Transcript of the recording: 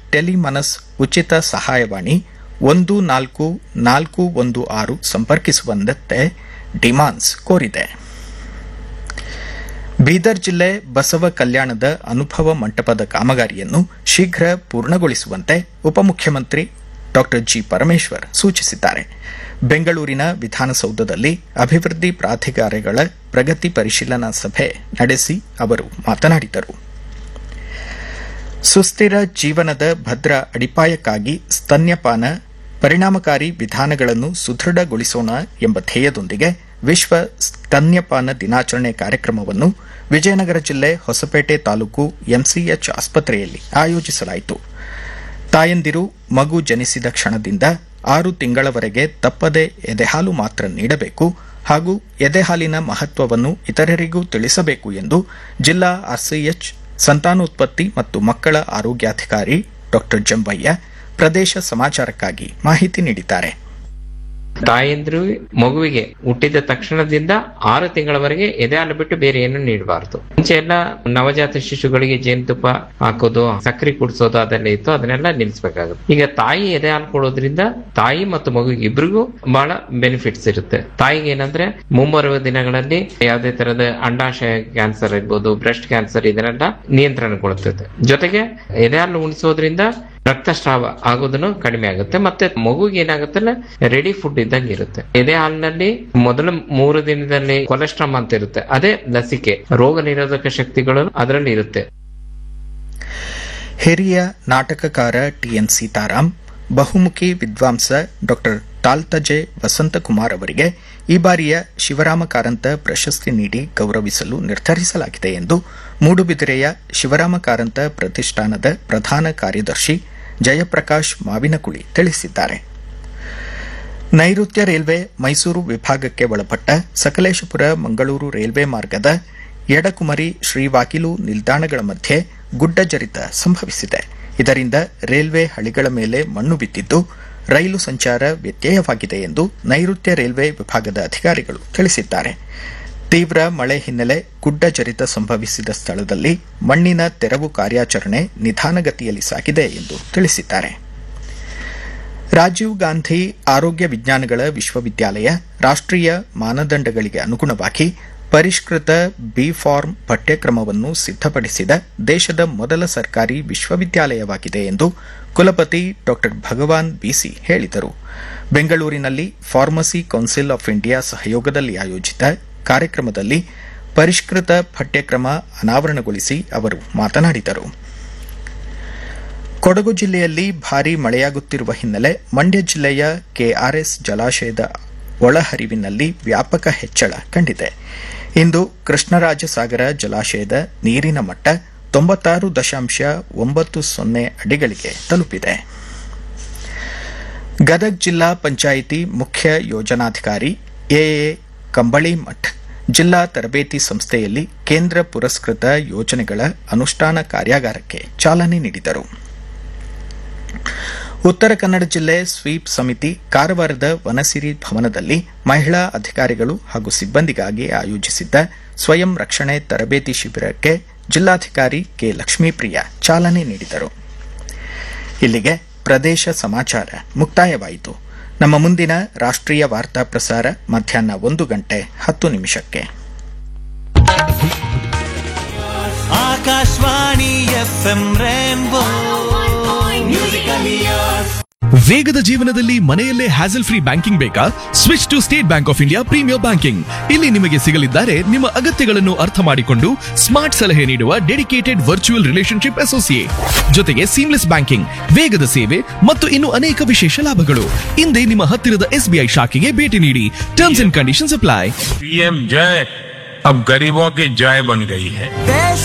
ಟೆಲಿಮನಸ್ ಉಚಿತ ಸಹಾಯವಾಣಿ ಒಂದು ನಾಲ್ಕು ನಾಲ್ಕು ಒಂದು ಆರು ಸಂಪರ್ಕಿಸುವಂತೆ ಡಿಮಾನ್ಸ್ ಕೋರಿದೆ ಬೀದರ್ ಜಿಲ್ಲೆ ಬಸವ ಕಲ್ಯಾಣದ ಅನುಭವ ಮಂಟಪದ ಕಾಮಗಾರಿಯನ್ನು ಶೀಘ್ರ ಪೂರ್ಣಗೊಳಿಸುವಂತೆ ಉಪಮುಖ್ಯಮಂತ್ರಿ ಡಾ ಜಿ ಪರಮೇಶ್ವರ್ ಸೂಚಿಸಿದ್ದಾರೆ ಬೆಂಗಳೂರಿನ ವಿಧಾನಸೌಧದಲ್ಲಿ ಅಭಿವೃದ್ಧಿ ಪ್ರಾಧಿಕಾರಗಳ ಪ್ರಗತಿ ಪರಿಶೀಲನಾ ಸಭೆ ನಡೆಸಿ ಅವರು ಮಾತನಾಡಿದರು ಸುಸ್ಥಿರ ಜೀವನದ ಭದ್ರ ಅಡಿಪಾಯಕ್ಕಾಗಿ ಸ್ತನ್ಯಪಾನ ಪರಿಣಾಮಕಾರಿ ವಿಧಾನಗಳನ್ನು ಸುದೃಢಗೊಳಿಸೋಣ ಎಂಬ ಧ್ಯೇಯದೊಂದಿಗೆ ವಿಶ್ವ ಸ್ತನ್ಯಪಾನ ದಿನಾಚರಣೆ ಕಾರ್ಯಕ್ರಮವನ್ನು ವಿಜಯನಗರ ಜಿಲ್ಲೆ ಹೊಸಪೇಟೆ ತಾಲೂಕು ಎಂಸಿಎಚ್ ಆಸ್ಪತ್ರೆಯಲ್ಲಿ ಆಯೋಜಿಸಲಾಯಿತು ತಾಯಂದಿರು ಮಗು ಜನಿಸಿದ ಕ್ಷಣದಿಂದ ಆರು ತಿಂಗಳವರೆಗೆ ತಪ್ಪದೆ ಎದೆಹಾಲು ಮಾತ್ರ ನೀಡಬೇಕು ಹಾಗೂ ಎದೆಹಾಲಿನ ಮಹತ್ವವನ್ನು ಇತರರಿಗೂ ತಿಳಿಸಬೇಕು ಎಂದು ಜಿಲ್ಲಾ ಆರ್ಸಿಎಚ್ ಸಂತಾನೋತ್ಪತ್ತಿ ಮತ್ತು ಮಕ್ಕಳ ಆರೋಗ್ಯಾಧಿಕಾರಿ ಡಾ ಜಂಬಯ್ಯ ಪ್ರದೇಶ ಸಮಾಚಾರಕ್ಕಾಗಿ ಮಾಹಿತಿ ನೀಡಿದ್ದಾರೆ ತಾಯಂದ್ರು ಮಗುವಿಗೆ ಹುಟ್ಟಿದ ತಕ್ಷಣದಿಂದ ಆರು ತಿಂಗಳವರೆಗೆ ಎದೆ ಹಾಲು ಬಿಟ್ಟು ಬೇರೆ ಏನು ನೀಡಬಾರದು ಮುಂಚೆ ಎಲ್ಲ ನವಜಾತ ಶಿಶುಗಳಿಗೆ ಜೇನುತುಪ್ಪ ಹಾಕೋದು ಸಕ್ಕರೆ ಕುಡಿಸೋದು ಅದೆಲ್ಲ ಇತ್ತು ಅದನ್ನೆಲ್ಲ ನಿಲ್ಲಿಸಬೇಕಾಗುತ್ತೆ ಈಗ ತಾಯಿ ಎದೆ ಹಾಲು ಕೊಡೋದ್ರಿಂದ ತಾಯಿ ಮತ್ತು ಮಗುವಿಗೆ ಇಬ್ರಿಗೂ ಬಹಳ ಬೆನಿಫಿಟ್ಸ್ ಇರುತ್ತೆ ತಾಯಿಗೆ ಏನಂದ್ರೆ ಮುಂಬರುವ ದಿನಗಳಲ್ಲಿ ಯಾವುದೇ ತರದ ಅಂಡಾಶಯ ಕ್ಯಾನ್ಸರ್ ಇರ್ಬೋದು ಬ್ರೆಸ್ಟ್ ಕ್ಯಾನ್ಸರ್ ಇದನ್ನೆಲ್ಲ ನಿಯಂತ್ರಣಗೊಳ್ಳುತ್ತದೆ ಜೊತೆಗೆ ಎದೆ ಹಾಲು ಉಣಿಸೋದ್ರಿಂದ ರಕ್ತಸ್ರಾವ ಆಗೋದನ್ನು ಕಡಿಮೆ ಆಗುತ್ತೆ ಮತ್ತೆ ಮಗುಗೆ ಏನಾಗುತ್ತೆ ರೆಡಿ ಫುಡ್ ಇದ್ದಂಗೆ ಇರುತ್ತೆ ಎದೆ ಹಾಲಿನಲ್ಲಿ ಮೊದಲ ಮೂರು ದಿನದಲ್ಲಿ ಕೊಲೆಸ್ಟ್ರಾಮ್ ಅಂತ ಇರುತ್ತೆ ಅದೇ ಲಸಿಕೆ ರೋಗ ನಿರೋಧಕ ಶಕ್ತಿಗಳು ಅದರಲ್ಲಿ ಇರುತ್ತೆ ಹಿರಿಯ ನಾಟಕಕಾರ ಟಿಎನ್ ಸೀತಾರಾಮ್ ಬಹುಮುಖಿ ವಿದ್ವಾಂಸ ಡಾ ತಾಲ್ತಜೆ ವಸಂತಕುಮಾರ್ ಅವರಿಗೆ ಈ ಬಾರಿಯ ಶಿವರಾಮ ಕಾರಂತ ಪ್ರಶಸ್ತಿ ನೀಡಿ ಗೌರವಿಸಲು ನಿರ್ಧರಿಸಲಾಗಿದೆ ಎಂದು ಮೂಡುಬಿದಿರೆಯ ಶಿವರಾಮ ಕಾರಂತ ಪ್ರತಿಷ್ಠಾನದ ಪ್ರಧಾನ ಕಾರ್ಯದರ್ಶಿ ಜಯಪ್ರಕಾಶ್ ಮಾವಿನಕುಳಿ ತಿಳಿಸಿದ್ದಾರೆ ನೈಋತ್ಯ ರೈಲ್ವೆ ಮೈಸೂರು ವಿಭಾಗಕ್ಕೆ ಒಳಪಟ್ಟ ಸಕಲೇಶಪುರ ಮಂಗಳೂರು ರೈಲ್ವೆ ಮಾರ್ಗದ ಎಡಕುಮರಿ ಶ್ರೀವಾಕಿಲು ನಿಲ್ದಾಣಗಳ ಮಧ್ಯೆ ಗುಡ್ಡ ಜರಿತ ಸಂಭವಿಸಿದೆ ಇದರಿಂದ ರೈಲ್ವೆ ಹಳಿಗಳ ಮೇಲೆ ಮಣ್ಣು ಬಿದ್ದಿದ್ದು ರೈಲು ಸಂಚಾರ ವ್ಯತ್ಯಯವಾಗಿದೆ ಎಂದು ನೈಋತ್ಯ ರೈಲ್ವೆ ವಿಭಾಗದ ಅಧಿಕಾರಿಗಳು ತಿಳಿಸಿದ್ದಾರೆ ತೀವ್ರ ಮಳೆ ಹಿನ್ನೆಲೆ ಗುಡ್ಡ ಜರಿತ ಸಂಭವಿಸಿದ ಸ್ಥಳದಲ್ಲಿ ಮಣ್ಣಿನ ತೆರವು ಕಾರ್ಯಾಚರಣೆ ನಿಧಾನಗತಿಯಲ್ಲಿ ಸಾಗಿದೆ ಎಂದು ತಿಳಿಸಿದ್ದಾರೆ ರಾಜೀವ್ ಗಾಂಧಿ ಆರೋಗ್ಯ ವಿಜ್ಞಾನಗಳ ವಿಶ್ವವಿದ್ಯಾಲಯ ರಾಷ್ಟೀಯ ಮಾನದಂಡಗಳಿಗೆ ಅನುಗುಣವಾಗಿ ಪರಿಷ್ಕೃತ ಬಿ ಫಾರ್ಮ್ ಪಠ್ಯಕ್ರಮವನ್ನು ಸಿದ್ಧಪಡಿಸಿದ ದೇಶದ ಮೊದಲ ಸರ್ಕಾರಿ ವಿಶ್ವವಿದ್ಯಾಲಯವಾಗಿದೆ ಎಂದು ಕುಲಪತಿ ಡಾ ಭಗವಾನ್ ಬಿಸಿ ಹೇಳಿದರು ಬೆಂಗಳೂರಿನಲ್ಲಿ ಫಾರ್ಮಸಿ ಕೌನ್ಸಿಲ್ ಆಫ್ ಇಂಡಿಯಾ ಸಹಯೋಗದಲ್ಲಿ ಆಯೋಜಿತ ಕಾರ್ಯಕ್ರಮದಲ್ಲಿ ಪರಿಷ್ಕೃತ ಪಠ್ಯಕ್ರಮ ಅನಾವರಣಗೊಳಿಸಿ ಅವರು ಮಾತನಾಡಿದರು ಕೊಡಗು ಜಿಲ್ಲೆಯಲ್ಲಿ ಭಾರೀ ಮಳೆಯಾಗುತ್ತಿರುವ ಹಿನ್ನೆಲೆ ಮಂಡ್ಯ ಜಿಲ್ಲೆಯ ಕೆಆರ್ಎಸ್ ಜಲಾಶಯದ ಒಳಹರಿವಿನಲ್ಲಿ ವ್ಯಾಪಕ ಹೆಚ್ಚಳ ಕಂಡಿದೆ ಇಂದು ಕೃಷ್ಣರಾಜಸಾಗರ ಜಲಾಶಯದ ನೀರಿನ ಮಟ್ಟ ತೊಂಬತ್ತಾರು ದಶಾಂಶ ಒಂಬತ್ತು ಸೊನ್ನೆ ಅಡಿಗಳಿಗೆ ತಲುಪಿದೆ ಗದಗ್ ಜಿಲ್ಲಾ ಪಂಚಾಯಿತಿ ಮುಖ್ಯ ಯೋಜನಾಧಿಕಾರಿ ಎಎ ಕಂಬಳಿ ಮಠ್ ಜಿಲ್ಲಾ ತರಬೇತಿ ಸಂಸ್ಥೆಯಲ್ಲಿ ಕೇಂದ್ರ ಪುರಸ್ಕೃತ ಯೋಜನೆಗಳ ಅನುಷ್ಠಾನ ಕಾರ್ಯಾಗಾರಕ್ಕೆ ಚಾಲನೆ ನೀಡಿದರು ಉತ್ತರ ಕನ್ನಡ ಜಿಲ್ಲೆ ಸ್ವೀಪ್ ಸಮಿತಿ ಕಾರವಾರದ ವನಸಿರಿ ಭವನದಲ್ಲಿ ಮಹಿಳಾ ಅಧಿಕಾರಿಗಳು ಹಾಗೂ ಸಿಬ್ಬಂದಿಗಾಗಿ ಆಯೋಜಿಸಿದ್ದ ಸ್ವಯಂ ರಕ್ಷಣೆ ತರಬೇತಿ ಶಿಬಿರಕ್ಕೆ ಜಿಲ್ಲಾಧಿಕಾರಿ ಕೆ ಲಕ್ಷ್ಮೀಪ್ರಿಯ ಚಾಲನೆ ನೀಡಿದರು ಇಲ್ಲಿಗೆ ಪ್ರದೇಶ ಸಮಾಚಾರ ಮುಕ್ತಾಯವಾಯಿತು ನಮ್ಮ ಮುಂದಿನ ರಾಷ್ಟ್ರೀಯ ವಾರ್ತಾ ಪ್ರಸಾರ ಮಧ್ಯಾಹ್ನ ಒಂದು ಗಂಟೆ ಹತ್ತು ನಿಮಿಷಕ್ಕೆ ಆಕಾಶವಾಣಿ ಎಫ್ ಎಂ ರೇನ್ಬೋ ವೇಗದ ಜೀವನದಲ್ಲಿ ಮನೆಯಲ್ಲೇ ಹ್ಯಾಸಲ್ ಫ್ರೀ ಬ್ಯಾಂಕಿಂಗ್ ಬೇಕಾ switch to State Bank of India premier banking ಇಲ್ಲಿ ನಿಮಗೆ ಸಿಗಲಿದ್ದಾರೆ ನಿಮ್ಮ ಅಗತ್ಯಗಳನ್ನು ಅರ್ಥ ಮಾಡಿಕೊಂಡು ಸ್ಮಾರ್ಟ್ ಸಲಹೆ ನೀಡುವ ಡೆಡಿಕೇಟೆಡ್ ವರ್ಚುವಲ್ ರಿಲೇಶನ್ಶಿಪ್ ಅಸೋಸಿಯೇಟ್ ಜೊತೆಗೆ ಸೀಮ್ಲೆಸ್ ಬ್ಯಾಂಕಿಂಗ್ ವೇಗದ ಸೇವೆ ಮತ್ತು ಇನ್ನು ಅನೇಕ ವಿಶೇಷ ಲಾಭಗಳು ಹಿಂದೆ ನಿಮ್ಮ ಹತ್ತಿರದ ಎಸ್ಬಿಐ ಶಾಖೆಗೆ ಭೇಟಿ ನೀಡಿ terms and conditions apply PM जय अब गरीबों की जय बन गई है ದೇಶ